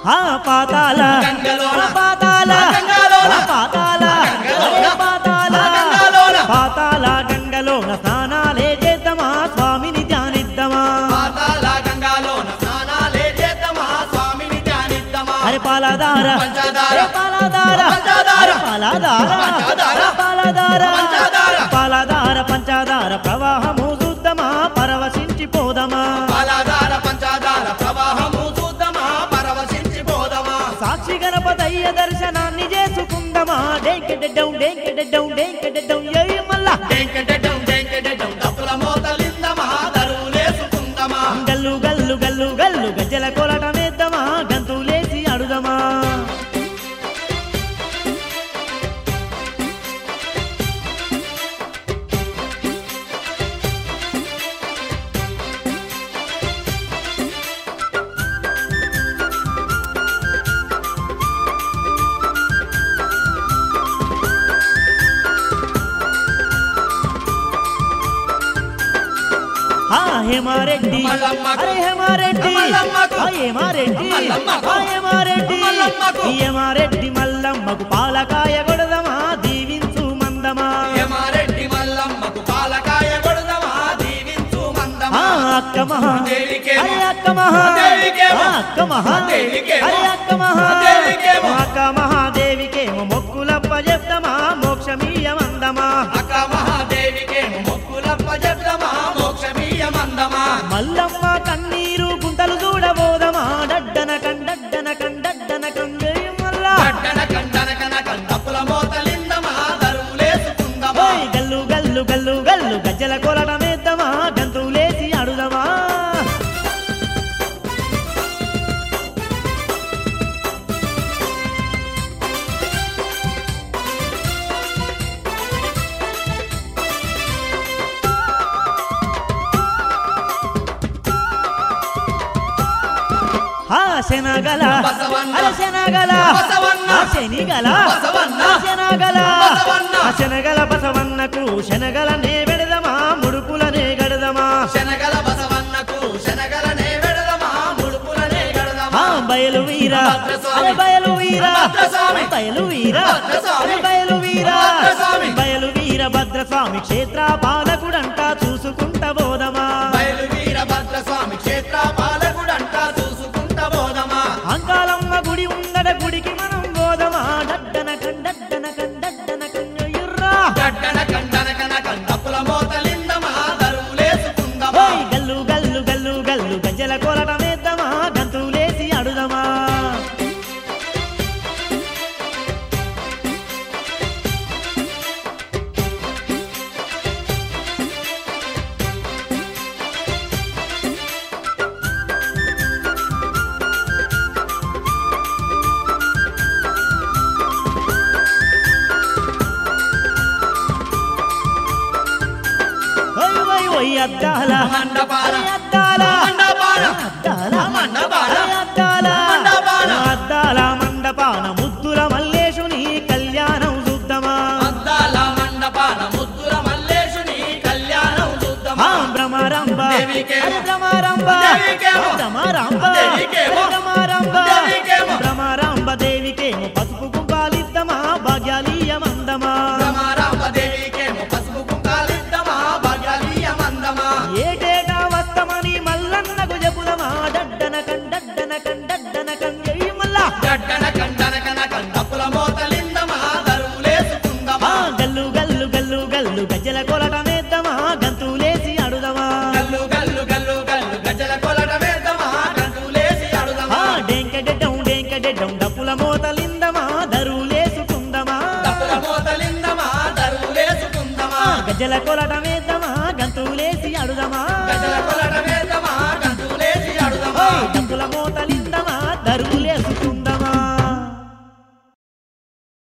ఆ పాతాల గంగలోన. ఆ పాతాల గంగలోన. ఆ పాతాల గంగలోన. ఏ పాతాల గంగలోన. పాతాల గంగలోన స్నానాలే చేద్దామా స్వామిని ధ్యానిద్దామా పాతాళ గంగాలోన స్నానాలే చేద్దామా స్వామిని ధ్యానిద్దామా అరే పాలదార పంచదార. ఏ పాలదార పంచదార. అరే పాలదార పంచదార. ఏ పాలదార పంచదార. పాలదార పంచదార ప్రవాహము చూద్దామా పరవశించిపోదమా పాలాధార పంచాధార ప్రవాహము చూద్దామా పరవశించిపోదమా సాక్షి గణపతయ్య దర్శనాన్ని చేసుకుందామా డేంకెడెడ్డం డేంకెడెడ్డం డేంకెడెడ్డం ఏయ్ మల్లా డెంకెడెడ్డం డెంకెడెడ్డం డప్పుల మోతలిందమా దరువులేసుకుందమా గల్లు గల్లు గల్లు గల్లు గజ్జల కోలటమేద్దామా గంతులేసి అడుదమా ఆ హేమారెడ్డి మల్లమ్మకు. అరే హేమారెడ్డి మల్లమ్మకు. ఆ హేమారెడ్డి మల్లమ్మకు. ఆ హేమారెడ్డి మల్లమ్మకు. ఈ హేమారెడ్డి మల్లమ్మకు పాలకాయ కొడదమా దీవించు మందమా యమారెడ్డి మల్లమ్మకు పాలకాయ కొడదమా దీవించు మందమా ఆ అక్క మహా దేవికేమో. అరే అక్క మహా దేవికేమో. ఆ అక్క మహా దేవికేమో. అరే అక్క మహా దేవికేమో. అక్క మహాదేవికేమో మొక్కులప్ప చెప్తామా మోక్షమీయ మందమా అక్క మహాదేవికేమో మొక్కులప్ప చెప్దమా మోక్షమీయ మందమా మల్లమ్మ కన్నీరు గుంటలు చూడబోదమా డడ్డన కండడ్డన కండడ్డన కంగే మల్లా కట్టన కంటన కనక డప్పుల మోతలిందమా దరువులేసుకుందమా ఓయ్ గల్లు గల్లు గల్లు గల్లు గజ్జల కోలటమేద్దామా గంతులేసి అడుదమా ఆ శనగల బసవన్న. అరే శనగల బసవన్న. ఆ శనిగల బసవన్న. ఆ శనగల బసవన్న. ఆ శనగల బసవన్నకు శనగలనే వెడదమా ముడుపులనే గడదమా శనగల బసవన్నకు శనగలనే వెడదమా ముడుపులనే ఆ గడదమా బయలు వీర భద్రస్వామి. అరే బయలు వీర భద్రస్వామి. బయలు వీర భద్రస్వామి. అరే బయలు వీర భద్రస్వామి. బయలు వీర భద్రస్వామి క్షేత్ర పాలకుడంట చూసుకుంట బోధమా బయలు వీర భద్రస్వామి క్షేత్ర పాలకుడంట చూసుకుంట బోధమా అంకాలమ్మ గుడి ఉందట గుడికి మనం బోధమా డడ్డన కండడ్డన కండడ్డన కన్నయ్యుర్రా గడ్డన కండన కనక డప్పుల మోతలిందమా దరువులేసుకుందమా ఓయ్ గల్లు గల్లు గల్లు గల్లు గజ్జల కోలటమేద్దామా గంతులేసి అడుదమా ఓయ్ ఓయ్ ఓయ్ అద్దాల మండపాల అరే అద్దాల మండపాల అద్దాల మండపాల అరే అద్దాల మండపాల అద్దాల మండపాన ముద్దుల మల్లేశుని కళ్యాణం చూద్దామా అద్దాల మండపాన ముద్దుల మల్లేశుని కళ్యాణం ఆ చూద్దామా భ్రమరాంబ దేవికేమో. అరే భ్రమరాంబ దేవికేమో. భ్రమరాంబ దేవికేమో. అరే భ్రమరాంబ దేవికేమో. భ్రమరాంబ దేవికేమో పసుపు కుంకాలిద్దమా భాగ్యాలీయ మందమా రమారామ దేవికేమో పసుపు కుంకాలిద్దమా భాగ్యాలీయ మందమా ఏటేటా వస్తమని మల్లన్నకు చెబుదమా డడ్డన కండడ్డన కండడ్డన కంగయ్య మల్లా గడ్డన కండన కనక డప్పుల మోతలిందమా దరువులేసుకుందమా ఆ గల్లు గల్లు గల్లు గల్లు గజ్జల కొలటమేద్దామా గంతులేసి అడుదమా గల్లు గల్లు గల్లు గల్లు గజల కొలట వేద్దామా గంతులేసి ఆ అడుదమా డేంకడెడ్డం డేంకడెడ్డం డప్పుల మోతలిందమా దరువులేసుకుందమా డప్పుల మోతలిందమా దరువులేసుకుందమా గజ్జల కొలటమేద్దామా గంతులేసి అడుదమా